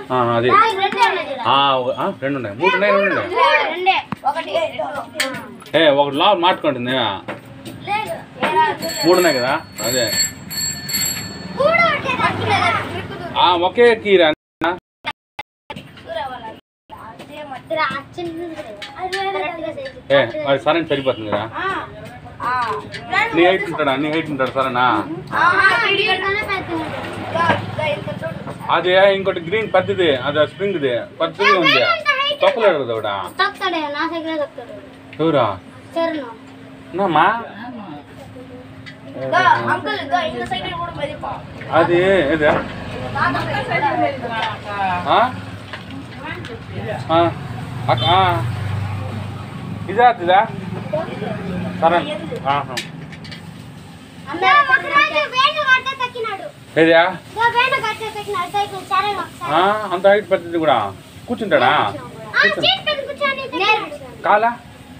ఆ, అది రెండే ఉన్నాయి చూడు. ఆ, ఒక- ఆ, రెండు ఉన్నాయి మూడు ఉన్నాయి రెండు ఉన్నాయి మూడు, రెండే ఒకటి ఏ ఒకటి లా మాట్టుకుంటుంది లేదు మూడు ఉన్నాయి కదా అదే మూడు ఒకటే తక్కువ ఆ ఒకే కీరా ఏ వాడి సరే సరిపోతుంది కదా నీ హైట్ ఉంటాడా నీ హైట్ ఉంటాడు సరేనా అది ఇంకోటి గ్రీన్ పెద్దది అది స్ప్రింగ్ది పెద్దది ఉంది తొక్కలేడు కదా ఒకడా తొక్కుతాడే నా సైకిల్ తొక్కుతాడు ఎవరా చరణం నామా అంకుల్ ఇంత సైకిల్ కూడా మరి అది ఏదే ఆ? ఆ. అక్క, ఆ. ఇదా ఇదా సరే ఆహా. ఏదా ఆ, అంత హైట్ పెద్దది కూడా కూర్చుంటాడా కాలా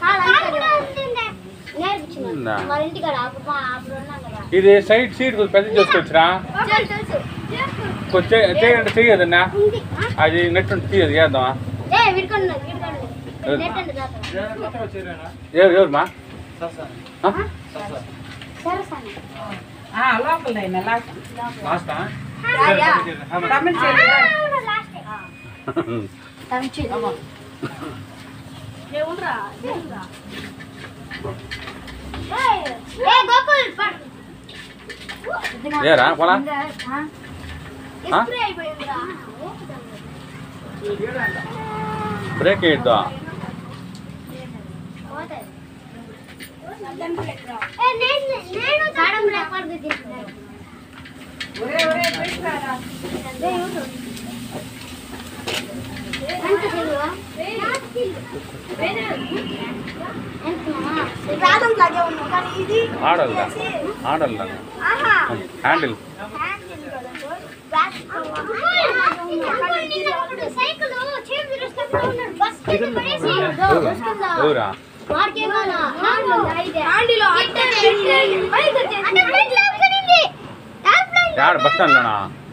ఉందా? వాళ్ళ ఇంటికాడ అప్పుడు అప్పుడు ఉన్నాం కదా ఇది సైడ్ సీట్ కొంచెం పెద్ద చేసుకోవచ్చురా తెలుసు కొంచెం చేయండి చెయ్యదన్నా ఉంది అది నెట్ ఉంటే తీయదు చేద్దామా ఏ విడుకోండి విడుకోండి నెట్ అండి ఎవరు ఎవరుమా ఆ? సరసాని లోపలైనా లాస్ట్ లాస్టా? కమెంట్ చేయండి ఏరా పోలా ఆ? బ్రేక్ వేయద్దా ఒరే ఒరే పెట్టారా ఆడల్దా ఆడల్దా హ్యాండిల్ ఎవరా యాడ బస్ స్టాండ్లోనా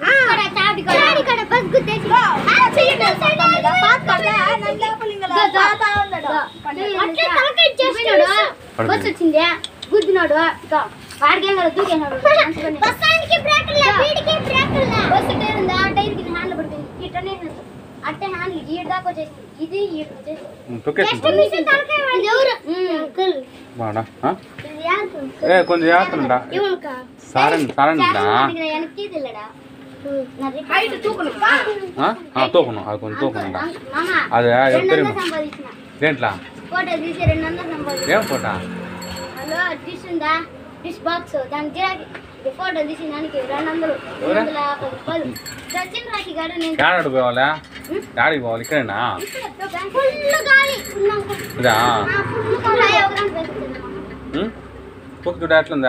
బస్ వచ్చింది గుద్దినాడు ఇక వాడికేం కదా దూకేనాడు బస్సానికి బ్రేకులు వీడికి బ్రేకులు బస్సు టైర్ ఉంది ఆ టైర్ కి హ్యాండ్ పడుతుంది ఇట్టనే అట్టే హ్యాండ్ ఈడ దాకా వచ్చేసింది ఇది ఈడ వచ్చేసింది తొక్కేసింది ఇది ఎవరు అంకుల్ బాడా ఆ? ఇది యారు ఏ కొంచెం జాగ్రత్తలుండా ఇవనుకా సరేండి సరేండిడా వెనక్కి తెల్లడా హైట్ తూకను తోకును అది కొంచెం తోకునుండా మామ అది రెండు ఎవరు వందలు సంపాదించిన దేంట్లా ఫోటో తీసి రెండు వందలు సంపాదించిన ఏం ఫోటా హలో డిష్ ఉందా డిష్ బాక్స్ దాని గిరాకీ ఈ ఫోటో తీసి దానికి రెండు వందలు రెండు వందల యాభై రూపాయలు సచిన్ రాఖీ గారు నేను యాడ పోవాలా యాడికి పోవాలి ఇక్కడేనా ఫుల్ గాలి ఉన్నాం ఇదా ఫుల్ గాలి ఒక దాంట్లో వేసుకున్నాం. కుక్ చూడ ఎట్లుందా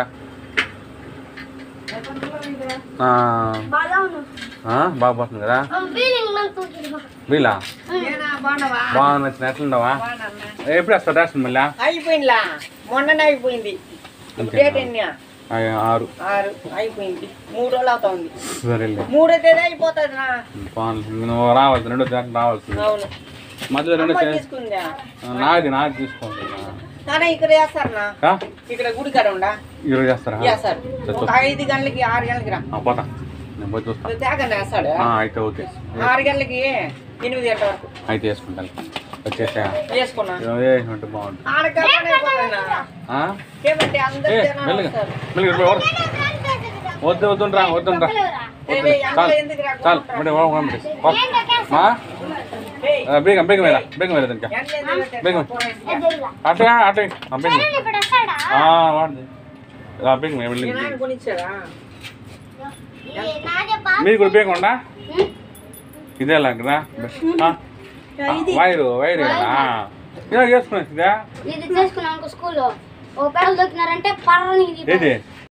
ఆ, బాగా ఉన్నాం ఆ, బాగా పోతుంది కదా ఫీలింగ్ నాకు తోకింది వీళ్ళ నేనా బాగున్నావా బాగా నచ్చిన ఎట్లుండవా బాగున్నా ఎప్పుడు వస్తా రేషన్ మళ్ళా అయిపోయిందిలా మొన్ననే అయిపోయింది అంతేనా? డేట్ ఎన్ని ఆ, ఆరు ఆరు అయిపోయింది మూడు రోజులు అవుతుంది సరేలే మూడో తేదీ అయిపోతుంది నా బాగుంది నువ్వు రావాల్సి రెండో జాగ్రత్త రావాల్సింది అవును మధ్యలో రెండో అమ్మ చే- తీసుకుందా ఆ, నాది నాది తీసుకోండి నాన్న ఇక్కడ వేస్తారు నా ఆ? ఇక్కడ గుడి కాడ ఉండా ఈరోజు చేస్తారా వేస్తారు చూ- ఒక ఐదు గంటలకి ఆరు గంటలకి రా ఆ, పోతా నేను పోయి చూస్తా నువ్వు తేగండి వేస్తాడు ఆ, అయితే ఓకే ఆరు గంటలకి ఎనిమిది గంటల వరకు అయితే వేసుకుంటాను వచ్చేసా వేసుకున్నా వేసినట్టు బాగుంటుంది ఆడకాడ ఆ? ఏమంటే అందరు ఏ జనాలు మెల్లిగా వస్తారు. మెల్లిగా ఇప్పుడు ఎవరు? వద్దు వద్దురా వద్దురా ఏయ్, వద్దు ఏయ్, చాలు అందులో ఎందుకు రా? చాలు మరి మా ఏయ్, బేగం బేగం మీద బేగం మీద ఇంకా ఎండ ఎందుకు పెట్టారు? బేగం పోరా. అట్లా అట్లా ఆ, బేగం ఇప్పుడు వస్తాడా ఆ, వాడిది ఆ, బేగం మీ వెళ్ళి నాన్న కొనిచ్చాడా నాదే బాగా మీరు కూడా బేగం ఉండా ఇదే లాగా వైరు వైరు కదా ఇలా చేసుకున్నా ఇది చేసుకున్నాం స్కూల్లో ఓ పెడలు దొక్కినారంటే పర్రని ఏది